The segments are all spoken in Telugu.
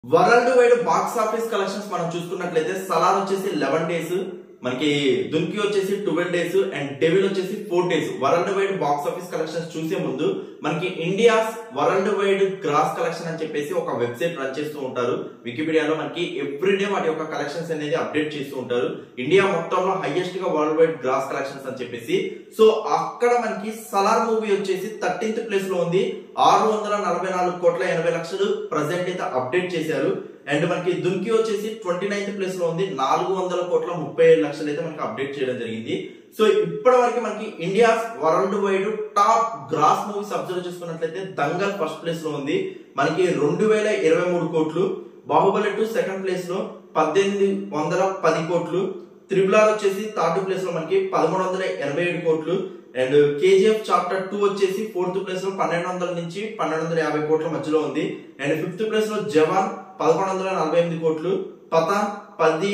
world worldwide box office collections మనం చూసుకున్నట్లయితే సలార్ వచ్చేసి లెవెన్ డేస్ మనకి దున్కి వచ్చేసి ట్వెల్వ్ డేస్ అండ్ డెవిల్ వచ్చేసి four days worldwide box office collections చూసే ముందు మనకి India's worldwide gross collection అని చెప్పేసి ఒక వెబ్సైట్ రన్ చేస్తూ ఉంటారు వికీపీడియాలో మనకి ఎవ్రీడే వాటి యొక్క కలెక్షన్స్ అనేది అప్డేట్ చేస్తూ ఉంటారు ఇండియా మొత్తంలో హైయెస్ట్ గా వరల్డ్ వైడ్ గ్రాస్ కలెక్షన్స్ అని చెప్పేసి సో అక్కడ మనకి సలార్ మూవీ వచ్చేసి థర్టీన్త్ ప్లేస్ లో ఉంది ఆరు వందల నలభై నాలుగు కోట్ల ఎనభై లక్షలు ప్రజెంట్ అయితే అప్డేట్ చేశారు అండ్ మనకి దున్కి వచ్చేసి ట్వంటీ నైన్త్ ప్లేస్ లో ఉంది నాలుగు వందల కోట్ల ముప్పై ఏడు లక్షలు అయితే మనకి అప్డేట్ చేయడం జరిగింది సో ఇప్పటి వరకు మనకి India worldwide top gross movies observe చేసుకున్నట్లయితే దంగల్ ఫస్ట్ ప్లేస్ లో ఉంది మనకి రెండు వేల ఇరవై మూడు కోట్లు బాహుబలి టూ సెకండ్ ప్లేస్ లో పద్దెనిమిది వందల పది కోట్లు త్రిబుల్ ఆర్ వచ్చేసి థర్డ్ ప్లేస్ లో మనకి పదమూడు వందల ఎనభై ఏడు కోట్లు అండ్ కేజీఎఫ్ చాప్టర్ టూ వచ్చేసి ఫోర్త్ ప్లేస్ లో పన్నెండు వందల నుంచి పన్నెండు వందల యాభై కోట్ల మధ్యలో ఉంది అండ్ ఫిఫ్త్ ప్లేస్ లో జవాన్ పదకొండు వందల నలభై ఎనిమిది కోట్లు పతాన్ పది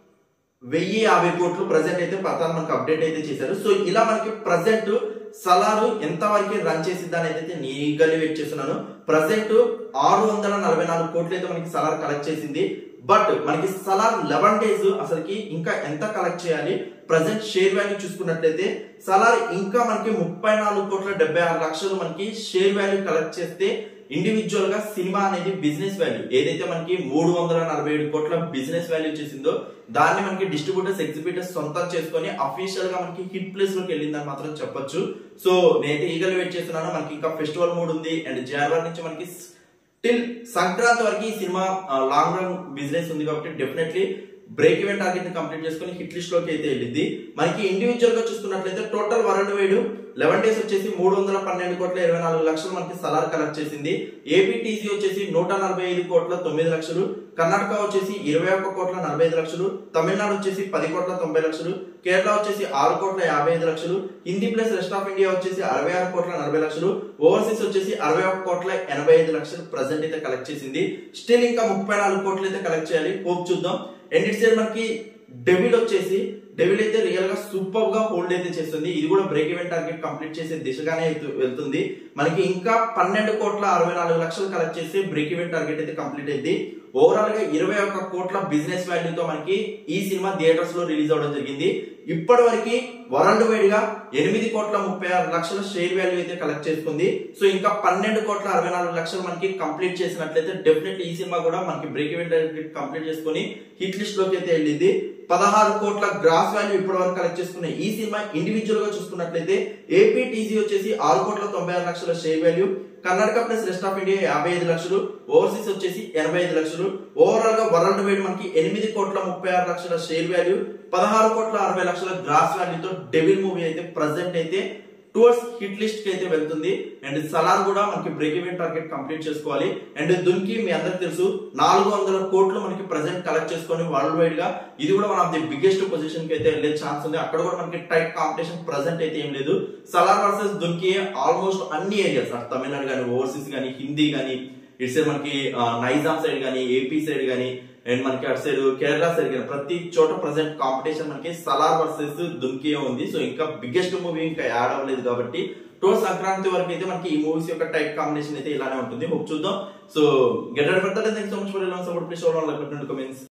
వెయ్యి యాభై కోట్లు ప్రజెంట్ అయితే పతాన్ మనకి అప్డేట్ అయితే చేశారు సో ఇలా మనకి ప్రజెంట్ సలారు ఎంత వరకు రన్ చేసింది అని అయితే నీగలి వెయిట్ చేస్తున్నాను ప్రజెంట్ ఆరు వందల నలభై నాలుగు కోట్లు అయితే మనకి సలార్ కలెక్ట్ చేసింది బట్ మనకి సలార్ లెవెన్ డేస్ అసలుకి ఇంకా ఎంత కలెక్ట్ చేయాలి ప్రజెంట్ షేర్ వాల్యూ చూసుకున్నట్లయితే సలార్ ఇంకా మనకి ముప్పై నాలుగు కోట్ల డెబ్బై ఆరు లక్షలు మనకి షేర్ వాల్యూ కలెక్ట్ చేస్తే ఇండివిజువల్ గా సినిమా అనేది బిజినెస్ వాల్యూ ఏదైతే మనకి మూడు వందల నలభై ఏడు కోట్ల బిజినెస్ వాల్యూ చేసిందో దాన్ని మనకి డిస్ట్రిబ్యూటర్స్ ఎగ్జిబిటర్స్ సొంతం చేసుకొని అఫీషియల్ గా మనకి హిట్ ప్లేస్ లోకి వెళ్ళిందని మాత్రం చెప్పొచ్చు సో నేనైతే ఈగల్ వెయిట్ చేస్తున్నాను మనకి ఇంకా ఫెస్టివల్ మూడ్ ఉంది అండ్ జనవరి నుంచి మనకి టిల్ సంక్రాంతి వరకు ఈ సినిమా లాంగ్ రన్ బిజినెస్ ఉంది కాబట్టి డెఫినెట్లీ బ్రేక్ ఈవెంట్ టార్గెట్ ని కంప్లీట్ చేసుకుని హిట్ లిస్ట్ లోకి అయితే వెళ్ళింది మనకి ఇండివిజువల్ గా చూసుకున్నట్లయితే total worldwide eleven days వచ్చేసి మూడు వందల పన్నెండు కోట్ల ఇరవై నాలుగు లక్షలు మనకి సలార్ కలెక్ట్ చేసింది ఏపీటీసీ వచ్చేసి నూట నలభై ఐదు కోట్ల తొమ్మిది లక్షలు కర్ణాటక వచ్చేసి ఇరవై ఒక్క కోట్ల నలభై ఐదు లక్షలు తమిళనాడు వచ్చేసి పది కోట్ల తొంభై లక్షలు కేరళ వచ్చేసి ఆరు కోట్ల యాభై ఐదు లక్షలు Hindi plus rest of India వచ్చేసి అరవై ఆరు కోట్ల నలభై లక్షలు ఓవర్సీస్ వచ్చేసి అరవై ఒక్క కోట్ల ఎనభై ఐదు లక్షలు ప్రజెంట్ అయితే కలెక్ట్ చేసింది స్టిల్ ఇంకా ముప్పై నాలుగు కోట్లు అయితే కలెక్ట్ చేయాలి హోప్ చూద్దాం అండ్ ఇట్స్ మనకి డెవిల్ వచ్చేసి డెవిల్ అయితే రియల్ గా సూపర్ గా హోల్డ్ అయితే చేస్తుంది ఇది కూడా బ్రేక్ ఈవెంట్ టార్గెట్ కంప్లీట్ చేసే దిశగానే అయితే వెళ్తుంది మనకి ఇంకా పన్నెండు కోట్ల అరవై నాలుగు లక్షలు కలెక్ట్ చేసి బ్రేక్ ఈవెంట్ టార్గెట్ అయితే కంప్లీట్ అయింది ఓవరాల్ గా ఇరవై ఒక్క కోట్ల బిజినెస్ వాల్యూతో మనకి ఈ సినిమా థియేటర్స్ లో రిలీజ్ అవడం జరిగింది ఇప్పటి వరకు వరల్డ్ వైడ్ గా ఎనిమిది కోట్ల ముప్పై ఆరు లక్షల షేర్ వాల్యూ అయితే కలెక్ట్ చేసుకుంది సో ఇంకా పన్నెండు కోట్ల అరవై నాలుగు లక్షలు మనకి కంప్లీట్ చేసినట్లయితే డెఫినెట్లీ ఈ సినిమా కూడా మనకి బ్రేక్ ఈవెంట్ కంప్లీట్ చేసుకుని హిట్ లిస్ట్ లోకి అయితే వెళ్ళింది పదహారు కోట్ల గ్రాస్ వాల్యూ ఇప్పటి వరకు కలెక్ట్ చేసుకున్న ఈ సినిమా ఇండివిజువల్ గా చూసుకున్నట్లయితే ఏపీటీసీ వచ్చేసి ఆరు కోట్ల తొంభై ఆరు లక్షల share value Karnataka plus rest of India యాభై ఐదు లక్షలు ఓవర్సీస్ వచ్చేసి ఎనభై ఐదు లక్షలు ఓవరాల్ గా వరల్డ్ వైడ్ మనకి ఎనిమిది కోట్ల ముప్పై ఆరు లక్షల షేర్ వాల్యూ పదహారు కోట్ల అరవై లక్షల గ్రాస్ వాల్యూతో డెవిల్ మూవీ అయితే ప్రజెంట్ అయితే టువర్డ్స్ హిట్ లిస్ట్ కి అయితే వెళ్తుంది అండ్ సలార్ కూడా మనకి బ్రేక్ ఈవెంట్ టార్గెట్ కంప్లీట్ చేసుకోవాలి అండ్ దున్కి మీ అందరికి తెలుసు నాలుగు వందల కోట్లు మనకి ప్రజెంట్ కలెక్ట్ చేసుకొని వరల్డ్ వైడ్ గా ఇది కూడా one of the biggest position కి అయితే వెళ్ళే ఛాన్స్ ఉంది అక్కడ కూడా మనకి టైట్ కాంపిటీషన్ ప్రజెంట్ అయితే ఏం లేదు సలార్ వర్సెస్ దున్కి ఆల్మోస్ట్ అన్ని ఏరియాస్ తమిళనాడు కానీ ఓవర్సీస్ కానీ హిందీ కానీ ఇటు సైడ్ మనకి నైజాం సైడ్ కానీ ఏపీ సైడ్ కానీ అండ్ మనకి అటు సైడ్ కేరళ సైడ్ కానీ ప్రతి చోట ప్రజెంట్ కాంపిటీషన్ మనకి సలార్ వర్సెస్ దున్కియా ఉంది సో ఇంకా బిగ్గెస్ట్ మూవీ ఇంకా యాడ్ అవ్వలేదు కాబట్టి టో సంక్రాంతి వరకు అయితే మనకి ఈ మూవీస్ యొక్క టైప్ కాంబినేషన్ అయితే ఇలానే ఉంటుంది హోప్ చూద్దాం so get out for that thank so much for support please show all like comments